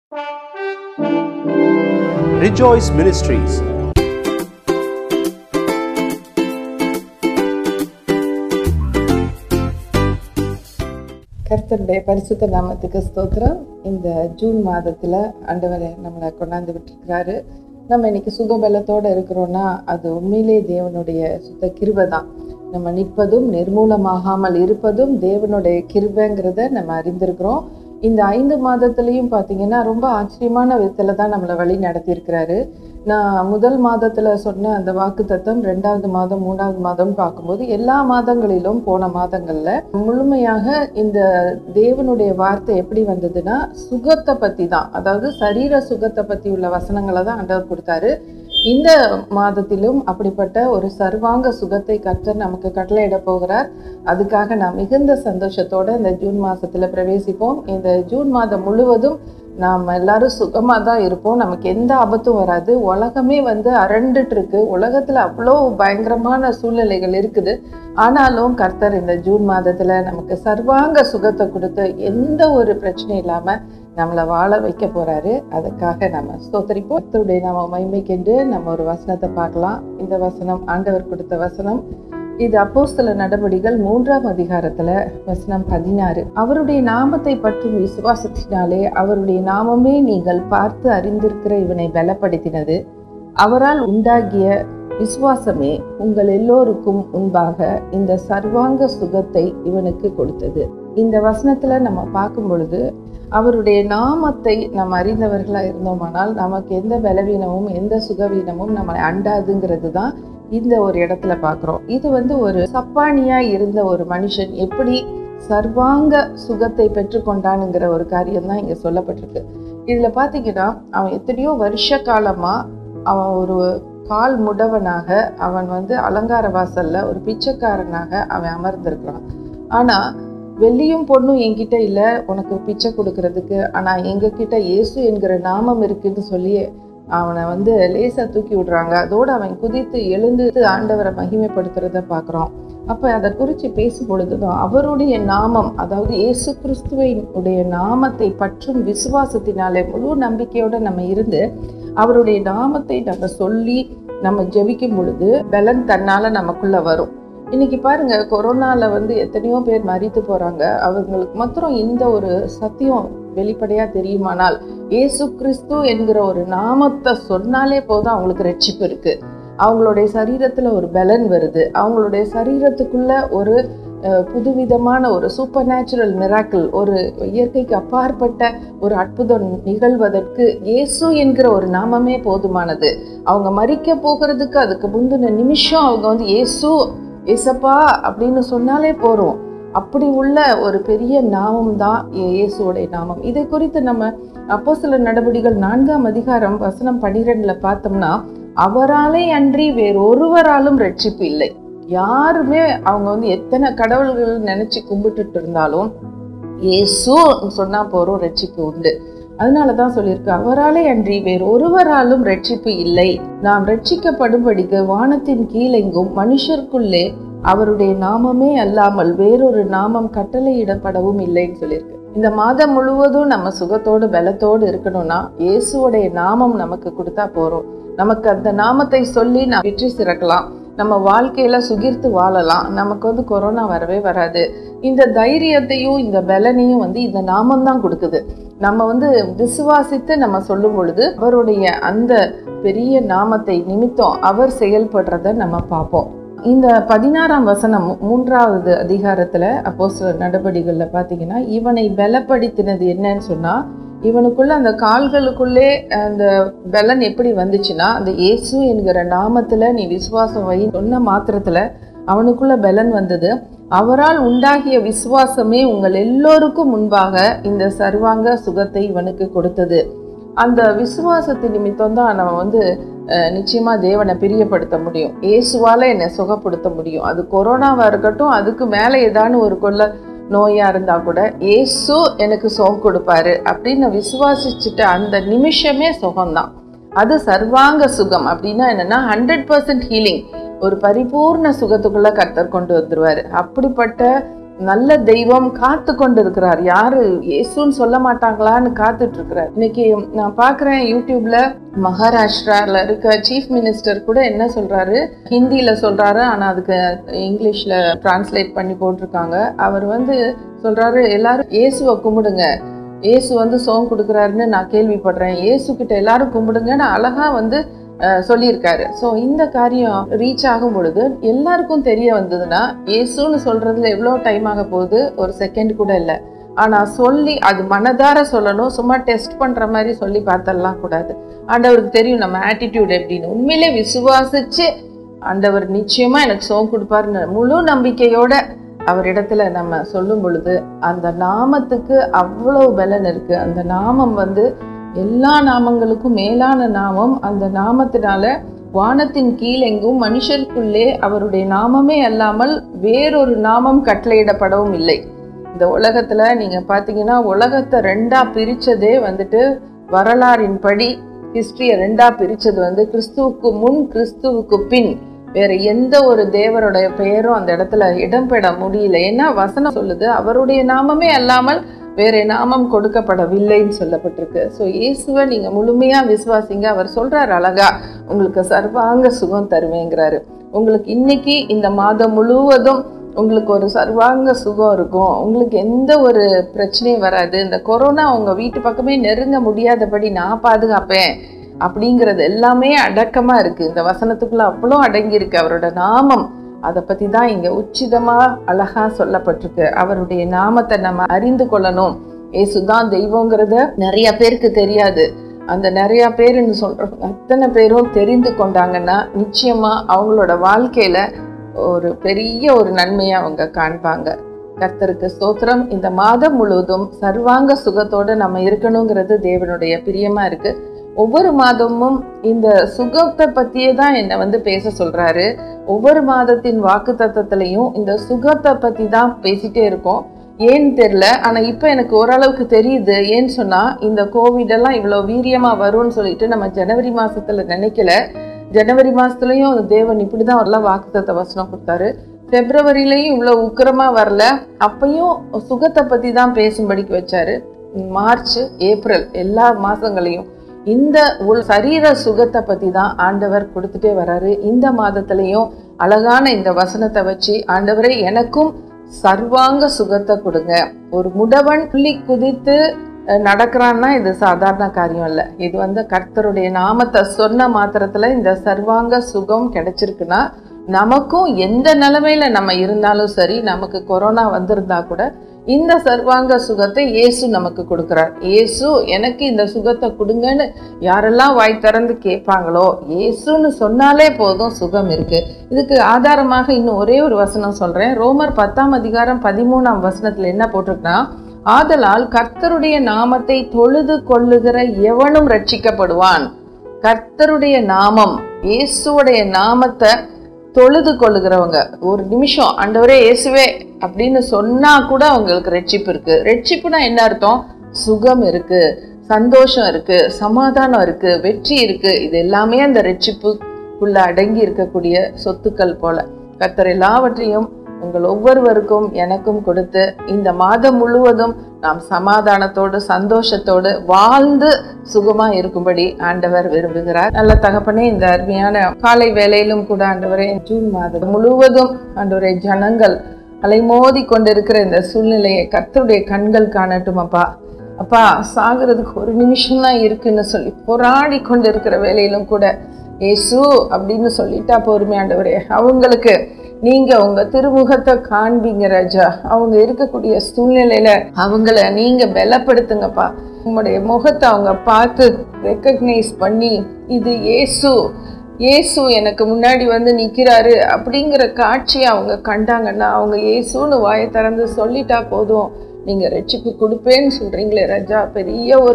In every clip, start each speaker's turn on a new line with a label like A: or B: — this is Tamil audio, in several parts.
A: Rejoice Ministries.
B: கர்த்தருடைய பரிசுத்த நாமத்துக்கு ஸ்தோத்திரம் இந்த ஜூன் மாதத்துல ஆண்டவரை நம்மளை கொண்டாந்து விட்டுருக்கிறாரு நம்ம இன்னைக்கு சுகபலத்தோட இருக்கிறோம்னா அது உண்மையிலே தேவனுடைய சுத்த கிருபை தான் நம்ம நிற்பதும் நிர்மூலமாகாமல் இருப்பதும் தேவனுடைய கிருபைங்கிறத நம்ம அறிந்திருக்கிறோம் இந்த ஐந்து மாதத்துலேயும் பார்த்தீங்கன்னா ரொம்ப ஆச்சரியமான விதத்துல தான் நம்மளை வழி நடத்தியிருக்கிறாரு நான் முதல் மாதத்துல சொன்ன அந்த வாக்கு தத்தம் ரெண்டாவது மாதம் மூணாவது மாதம் பார்க்கும்போது எல்லா மாதங்களிலும் போன மாதங்கள்ல முழுமையாக இந்த தேவனுடைய வார்த்தை எப்படி வந்ததுன்னா சுகத்தை பத்தி தான் அதாவது சரீர சுகத்தை பத்தி உள்ள வசனங்களை தான் ஆண்டவர் கொடுத்தாரு இந்த மாதத்திலும் அப்படிப்பட்ட ஒரு சர்வாங்க சுகத்தை கர்த்தர் நமக்கு கட்டளையிட போகிறார் அதுக்காக நான் மிகுந்த சந்தோஷத்தோட இந்த ஜூன் மாசத்துல பிரவேசிப்போம் இந்த ஜூன் மாதம் முழுவதும் நாம் எல்லாரும் சுகமாக தான் இருப்போம் நமக்கு எந்த ஆபத்தும் வராது உலகமே வந்து அரண்டுட்டு இருக்கு உலகத்தில் அவ்வளோ பயங்கரமான சூழ்நிலைகள் இருக்குது ஆனாலும் கர்த்தர் இந்த ஜூன் மாதத்தில் நமக்கு சர்வாங்க சுகத்தை கொடுத்து எந்த ஒரு பிரச்சனையும் இல்லாமல் நம்மளை வாழ வைக்க போறாரு அதுக்காக நம்ம ஸ்தோத்தரிப்போம் கர்த்தருடைய நாம மைமைக்கென்று நம்ம ஒரு வசனத்தை பார்க்கலாம் இந்த வசனம் ஆண்டவர் கொடுத்த வசனம் இது அப்போஸ்தல நடவடிகள் மூன்றாம் அதிகாரத்துல வசனம் பதினாறு அவருடைய நாமத்தை பற்றும் விசுவாசத்தினாலே அவருடைய நாமமே நீங்கள் பார்த்து அறிந்திருக்கிற இவனை பலப்படுத்தினது அவரால் உண்டாகிய விசுவாசமே உங்கள் எல்லோருக்கும் முன்பாக இந்த சர்வாங்க சுகத்தை இவனுக்கு கொடுத்தது இந்த வசனத்துல நம்ம பார்க்கும் பொழுது அவருடைய நாமத்தை நம்ம அறிந்தவர்களா இருந்தோமானால் நமக்கு எந்த பலவீனமும் எந்த சுகவீனமும் நம்மளை அண்டாதுங்கிறது தான் இந்த ஒரு இடத்துல பார்க்குறோம் இது வந்து ஒரு சப்பானியா இருந்த ஒரு மனுஷன் எப்படி சர்வாங்க சுகத்தை பெற்றுக்கொண்டானுங்கிற ஒரு காரியம் தான் இங்க சொல்லப்பட்டிருக்கு இதுல பாத்தீங்கன்னா அவன் எத்தனையோ வருஷ காலமா அவன் ஒரு கால் முடவனாக அவன் வந்து அலங்கார வாசல்ல ஒரு பிச்சைக்காரனாக அவன் அமர்ந்திருக்கிறான் ஆனா வெள்ளியும் பொண்ணும் என்கிட்ட இல்லை உனக்கு பிச்சை கொடுக்கறதுக்கு ஆனால் எங்ககிட்ட இயேசு என்கிற நாமம் இருக்குன்னு சொல்லி அவனை வந்து லேசா தூக்கி விடுறாங்க அதோடு அவன் குதித்து எழுந்து ஆண்டவரை மகிமைப்படுத்துறத பார்க்குறோம் அப்போ அதை குறித்து பேசும் பொழுதுதான் அவருடைய நாமம் அதாவது இயேசு கிறிஸ்துவினுடைய நாமத்தை பற்றும் விசுவாசத்தினாலே முழு நம்பிக்கையோட நம்ம இருந்து அவருடைய நாமத்தை நம்ம சொல்லி நம்ம ஜெபிக்கும் பொழுது பலன் தன்னால நமக்குள்ள வரும் இன்னைக்கு பாருங்க கொரோனால வந்து எத்தனையோ பேர் மறித்து போறாங்க அவங்களுக்கு மாத்திரம் இந்த ஒரு சத்தியம் வெளிப்படையா தெரியுமானால் இயேசு கிறிஸ்து என்கிற ஒரு நாமத்தை சொன்னாலே போதும் அவங்களுக்கு ரட்சிப்பு இருக்கு அவங்களுடைய சரீரத்துல ஒரு பலன் வருது அவங்களுடைய சரீரத்துக்குள்ள ஒரு புதுவிதமான ஒரு சூப்பர் நேச்சுரல் மிராக்கிள் ஒரு இயற்கைக்கு அப்பாற்பட்ட ஒரு அற்புதம் நிகழ்வதற்கு இயேசு என்கிற ஒரு நாமமே போதுமானது அவங்க மறிக்க போகிறதுக்கு அதுக்கு முந்தின நிமிஷம் அவங்க வந்து இயேசு ஏசப்பா அப்படின்னு சொன்னாலே போறோம் அப்படி உள்ள ஒரு பெரிய நாமம் தான் இயேசுவோடைய நாமம் இதை குறித்து நம்ம அப்போ சில நடவடிக்கைகள் நான்காம் அதிகாரம் வசனம் பன்னிரெண்டுல பார்த்தோம்னா அவராலே அன்றி வேறொருவராலும் ரட்சிப்பு இல்லை யாருமே அவங்க வந்து எத்தனை கடவுள்கள் நினைச்சு கும்பிட்டுட்டு இருந்தாலும் இயேசு சொன்னா போறோம் ரட்சிப்பு உண்டு அதனால தான் சொல்லியிருக்கு அவராலே அன்றி வேறு ஒருவராலும் ரட்சிப்பு இல்லை நாம் ரட்சிக்கப்படும்படிக்கு வானத்தின் கீழெங்கும் மனுஷருக்குள்ளே அவருடைய நாமமே அல்லாமல் வேறொரு நாமம் கட்டளையிடப்படவும் இல்லைன்னு சொல்லியிருக்கு இந்த மாதம் முழுவதும் நம்ம சுகத்தோடு பலத்தோடு இருக்கணும்னா இயேசுவோடைய நாமம் நமக்கு கொடுத்தா போறோம் நமக்கு அந்த நாமத்தை சொல்லி நாம் வெற்றி சிறக்கலாம் நம்ம வாழ்க்கையில சுகிர்த்து வாழலாம் நமக்கு வந்து கொரோனா வரவே வராது இந்த தைரியத்தையும் இந்த பலனையும் வந்து இந்த நாமம் தான் கொடுக்குது நம்ம வந்து விசுவாசித்து நம்ம சொல்லும் பொழுது அவருடைய அந்த பெரிய நாமத்தை நிமித்தம் அவர் செயல்படுறத நம்ம பார்ப்போம் இந்த பதினாறாம் வசனம் மூன்றாவது அதிகாரத்துல அப்போ சில நடவடிக்கைகள்ல பாத்தீங்கன்னா இவனை பலப்படுத்தினது என்னன்னு சொன்னா இவனுக்குள்ள அந்த கால்களுக்குள்ளே அந்த பலன் எப்படி வந்துச்சுன்னா அந்த இயேசு என்கிற நாமத்துல நீ விசுவாசம் வை சொன்ன மாத்திரத்துல அவனுக்குள்ள பலன் வந்தது அவரால் உண்டாகிய விசுவாசமே உங்கள் எல்லோருக்கும் முன்பாக இந்த சர்வாங்க சுகத்தை இவனுக்கு கொடுத்தது அந்த விசுவாசத்து நிமித்தம் தான் நம்ம வந்து நிச்சயமா தேவனை பிரியப்படுத்த முடியும் இயேசுவால என்னை சுகப்படுத்த முடியும் அது கொரோனாவா இருக்கட்டும் அதுக்கு மேலே ஏதானு ஒரு கொள்ள நோயா இருந்தா கூட ஏசு எனக்கு சுகம் கொடுப்பாரு அப்படின்னு விசுவாசிச்சுட்ட அந்த நிமிஷமே சுகம்தான் அது சர்வாங்க சுகம் அப்படின்னா என்னன்னா ஹண்ட்ரட் பர்சன்ட் ஹீலிங் ஒரு பரிபூர்ண சுகத்துக்குள்ள கர்த்தர் கொண்டு வந்துருவாரு அப்படிப்பட்ட நல்ல தெய்வம் காத்து கொண்டு இருக்கிறார் யாரு இயேசுன்னு சொல்ல மாட்டாங்களான்னு காத்துட்டு இருக்கிறார் இன்னைக்கு நான் பார்க்குறேன் யூடியூப்ல மகாராஷ்டிரால இருக்க சீஃப் மினிஸ்டர் கூட என்ன சொல்றாரு ஹிந்தியில சொல்றாரு ஆனா அதுக்கு இங்கிலீஷ்ல டிரான்ஸ்லேட் பண்ணி போட்டிருக்காங்க அவர் வந்து சொல்றாரு எல்லாரும் இயேசுவை கும்பிடுங்க இயேசு வந்து சோகம் கொடுக்குறாருன்னு நான் கேள்விப்படுறேன் இயேசு கிட்ட எல்லாரும் கும்பிடுங்கன்னு அழகா வந்து அஹ், சொல்லியிருக்காரு ஸோ இந்த காரியம் ரீச் ஆகும் பொழுது எல்லாருக்கும் தெரிய வந்ததுன்னா இயேசுன்னு சொல்றதுல எவ்வளோ டைம் ஆக போகுது ஒரு செகண்ட் கூட இல்லை ஆனால் சொல்லி அது மனதார சொல்லணும் சும்மா டெஸ்ட் பண்ணுற மாதிரி சொல்லி பார்த்தரலாம் கூடாது ஆண்டவருக்கு தெரியும் நம்ம ஆட்டிடியூட் எப்படின்னு உண்மையிலே விசுவாசிச்சு ஆண்டவர் நிச்சயமா எனக்கு சோகம் கொடுப்பாருன்னு முழு நம்பிக்கையோட அவரிடத்துல நம்ம சொல்லும் பொழுது அந்த நாமத்துக்கு அவ்வளவு பலன் இருக்கு அந்த நாமம் வந்து எல்லா நாமங்களுக்கும் மேலான நாமம் அந்த நாமத்தினால வானத்தின் கீழெங்கும் மனுஷருக்குள்ளே அவருடைய நாமமே அல்லாமல் வேறொரு நாமம் கட்டளையிடப்படவும் இல்லை இந்த உலகத்துல நீங்க பாத்தீங்கன்னா உலகத்தை ரெண்டா பிரிச்சதே வந்துட்டு வரலாறின் படி ஹிஸ்டரியை ரெண்டா பிரிச்சது வந்து கிறிஸ்துவுக்கு முன் கிறிஸ்துவுக்கு பின் வேற எந்த ஒரு தேவருடைய பெயரும் அந்த இடத்துல இடம்பெற முடியல ஏன்னா வசனம் சொல்லுது அவருடைய நாமமே அல்லாமல் வேற நாமம் கொடுக்கப்படவில்லைன்னு சொல்லப்பட்டிருக்கு ஸோ இயேசுவை நீங்க முழுமையா விசுவாசிங்க அவர் சொல்றாரு அழகா உங்களுக்கு சர்வாங்க சுகம் தருவேங்கிறாரு உங்களுக்கு இன்னைக்கு இந்த மாதம் முழுவதும் உங்களுக்கு ஒரு சர்வாங்க சுகம் இருக்கும் உங்களுக்கு எந்த ஒரு பிரச்சனையும் வராது இந்த கொரோனா உங்க வீட்டு பக்கமே நெருங்க முடியாதபடி நான் பாதுகாப்பேன் அப்படிங்கிறது எல்லாமே அடக்கமா இருக்கு இந்த வசனத்துக்குள்ள அவ்வளோ அடங்கி இருக்கு அவரோட நாமம் அதை பத்தி தான் இங்க உச்சிதமா அழகா சொல்லப்பட்டிருக்கு அவருடைய நாமத்தை நம்ம அறிந்து கொள்ளணும் ஏசுதான் தெய்வங்கிறத நிறைய பேருக்கு தெரியாது அந்த நிறைய பேருன்னு சொல்றவங்க அத்தனை பேரும் தெரிந்து கொண்டாங்கன்னா நிச்சயமா அவங்களோட வாழ்க்கையில ஒரு பெரிய ஒரு நன்மையை அவங்க காண்பாங்க கர்த்தருக்கு ஸ்தோத்திரம் இந்த மாதம் முழுவதும் சர்வாங்க சுகத்தோட நம்ம இருக்கணுங்கிறது தேவனுடைய பிரியமா இருக்கு ஒவ்வொரு மாதமும் இந்த சுகத்தை பத்தியே தான் என்னை வந்து பேச சொல்றாரு ஒவ்வொரு மாதத்தின் வாக்கு தத்தத்திலையும் இந்த சுகத்தை பத்தி தான் பேசிட்டே இருக்கோம் ஏன்னு தெரியல ஆனா இப்ப எனக்கு ஓரளவுக்கு தெரியுது ஏன்னு சொன்னா இந்த கோவிட் எல்லாம் இவ்வளவு வீரியமா வரும்னு சொல்லிட்டு நம்ம ஜனவரி மாசத்துல நினைக்கல ஜனவரி மாசத்துலயும் தேவன் இப்படிதான் வரல வாக்குத்தத்த வசனம் கொடுத்தாரு பிப்ரவரிலையும் இவ்வளவு உக்கிரமா வரல அப்பயும் சுகத்தை பத்தி தான் பேசும்படிக்கு வச்சாரு மார்ச் ஏப்ரல் எல்லா மாசங்களையும் இந்த உள் சரீர சுகத்தை பத்தி தான் ஆண்டவர் கொடுத்துட்டே வராரு இந்த மாதத்திலையும் அழகான இந்த வசனத்தை வச்சு ஆண்டவரே எனக்கும் சர்வாங்க சுகத்தை கொடுங்க ஒரு முடவன் புள்ளி குதித்து அஹ், நடக்கிறான்னா இது சாதாரண காரியம் இல்லை இது வந்து கர்த்தருடைய நாமத்தை சொன்ன மாத்திரத்துல இந்த சர்வாங்க சுகம் கிடைச்சிருக்குன்னா நமக்கும் எந்த நிலைமையில நம்ம இருந்தாலும் சரி நமக்கு கொரோனா வந்திருந்தா கூட இந்த சர்வாங்க சுகத்தை இயேசு நமக்கு கொடுக்கிறார் இயேசு எனக்கு இந்த சுகத்தை கொடுங்கன்னு யாரெல்லாம் வாய் திறந்து கேட்பாங்களோ இயேசுன்னு சொன்னாலே போதும் சுகம் இருக்கு இதுக்கு ஆதாரமாக இன்னும் ஒரே ஒரு வசனம் சொல்றேன் ரோமர் பத்தாம் அதிகாரம் பதிமூணாம் வசனத்துல என்ன போட்டிருக்குன்னா ஆதலால் கர்த்தருடைய நாமத்தை தொழுது கொள்ளுகிற எவனும் ரட்சிக்கப்படுவான் கர்த்தருடைய நாமம் இயேசுவுடைய நாமத்தை தொழுது கொள்ளுகிறவங்க ஒரு நிமிஷம் ஆண்டவரே இயேசுவே அப்படின்னு சொன்னா கூட அவங்களுக்கு ரெட்சிப்பு இருக்கு ரெட்சிப்புனா என்ன அர்த்தம் சுகம் இருக்கு சந்தோஷம் இருக்கு சமாதானம் இருக்கு வெற்றி இருக்கு இது எல்லாமே அந்த ரெட்சிப்புக்குள்ள அடங்கி இருக்கக்கூடிய சொத்துக்கள் போல கர்த்தர் எல்லாவற்றையும் உங்கள் ஒவ்வொருவருக்கும் எனக்கும் கொடுத்து இந்த மாதம் முழுவதும் நாம் சமாதானத்தோடு சந்தோஷத்தோடு வாழ்ந்து சுகமா இருக்கும்படி ஆண்டவர் விரும்புகிறார் நல்ல தகப்பனே இந்த அருமையான காலை வேலையிலும் கூட ஆண்டவரே ஜூன் மாதம் முழுவதும் ஆண்டவரே ஜனங்கள் அலைமோதி கொண்டிருக்கிற இந்த சூழ்நிலையை கர்த்தருடைய கண்கள் காணட்டும் அப்பா அப்பா சாகிறதுக்கு ஒரு நிமிஷம் தான் இருக்குன்னு சொல்லி போராடி கொண்டு இருக்கிற வேலையிலும் கூட ஏசு அப்படின்னு சொல்லிட்டா பொறுமையாண்டவரே அவங்களுக்கு நீங்க உங்க திருமுகத்தை காண்பீங்க ராஜா அவங்க இருக்கக்கூடிய சூழ்நிலையில அவங்கள நீங்க பலப்படுத்துங்கப்பா உங்களுடைய முகத்தை அவங்க பார்த்து ரெக்கக்னைஸ் பண்ணி இது இயேசு இயேசு எனக்கு முன்னாடி வந்து நிற்கிறாரு அப்படிங்கிற காட்சியை அவங்க கண்டாங்கன்னா அவங்க இயேசுன்னு வாயை திறந்து சொல்லிட்டா போதும் நீங்கள் ரட்சிப்பு கொடுப்பேன்னு சொல்கிறீங்களே ராஜா பெரிய ஒரு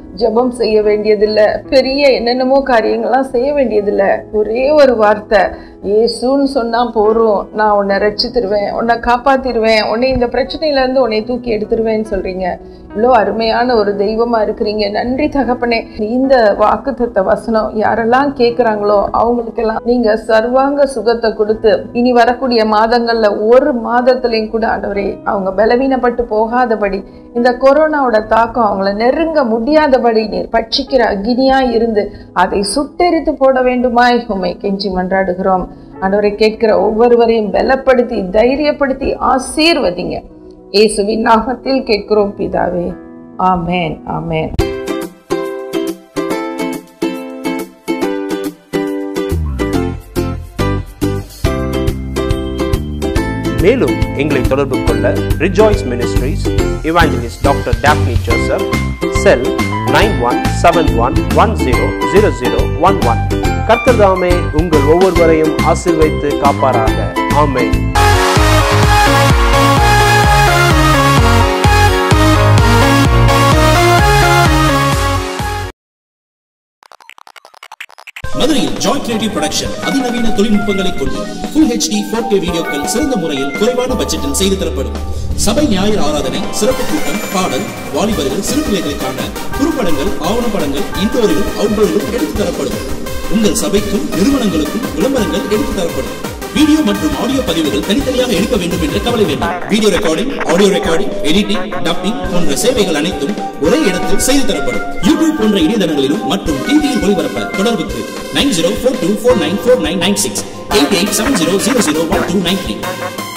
B: ஜெபம் செய்ய வேண்டியதில்லை பெரிய என்னென்னமோ காரியங்கள்லாம் செய்ய வேண்டியதில்லை ஒரே ஒரு வார்த்தை இயேசுன்னு சொன்னா போறோம் நான் உன்னை ரட்சித்திருவேன் உன்னை காப்பாத்திருவேன் உன்னை இந்த பிரச்சனையில இருந்து உன்னை தூக்கி எடுத்துருவேன்னு சொல்றீங்க இவ்வளோ அருமையான ஒரு தெய்வமா இருக்கிறீங்க நன்றி தகப்பனே இந்த வாக்குத்தத்த வசனம் யாரெல்லாம் கேட்குறாங்களோ அவங்களுக்கெல்லாம் நீங்க சர்வாங்க சுகத்தை கொடுத்து இனி வரக்கூடிய மாதங்கள்ல ஒரு மாதத்துலையும் கூட ஆண்டவரே அவங்க பலவீனப்பட்டு போகாதபடி இந்த கொரோனாவோட தாக்கம் அவங்கள நெருங்க முடியாதபடி நீர் பட்சிக்கிற அக்னியா இருந்து அதை சுட்டெரித்து போட வேண்டுமாய் உம்மை கெஞ்சி மன்றாடுகிறோம் ஆண்டவரை கேட்கிற ஒவ்வொருவரையும் பலப்படுத்தி தைரியப்படுத்தி ஆசீர்வதிங்க இயேசுவின் நாமத்தில் கேட்கிறோம் பிதாவே ஆமென் ஆமென்
A: மேலும் எங்களை தொடர்பு கொள்ள Rejoice Ministries evangelist doctor Daphne Joseph cell nine one seven one one zero zero zero one one கர்த்தர்தாமே உங்கள் ஒவ்வொருவரையும் ஆசீர்வைத்து காப்பாராக ஆமென்
C: மதுரையில் ஜாய் கிரியேட்டிவ் ப்ரொடக்ஷன் அதிநவீன தொழில்நுட்பங்களை கொண்டு ஃபுல் ஹெச்டி ஃபோர் கே வீடியோக்கள் சிறந்த முறையில் குறைவான பட்ஜெட்டில் செய்து தரப்படும் சபை ஞாயிறு ஆராதனை சிறப்பு கூட்டம் பாடல் வாலிபர்கள் சிறு பிள்ளைகளுக்கான குறுப்படங்கள் ஆவணப்படங்கள் இன்டோரிலும் அவுட்டோரிலும் எடுத்து தரப்படும் உங்கள் சபைக்கும் நிறுவனங்களுக்கும் விளம்பரங்கள் எடுத்து தரப்படும் வீடியோ மற்றும் ஆடியோ பதிவுகள் தனித்தனியாக எடுக்க வேண்டும் என்ற கவலை வேண்டாம் video recording audio recording editing dubbing போன்ற சேவைகள் அனைத்தும் ஒரே இடத்தில் செய்து தரப்படும் யூடியூப் போன்ற இணையதளங்களிலும் மற்றும் டிவியில் ஒளிபரப்ப தொடர்புக்கு nine zero four two four nine four nine nine six eight eight seven zero zero zero one two nine three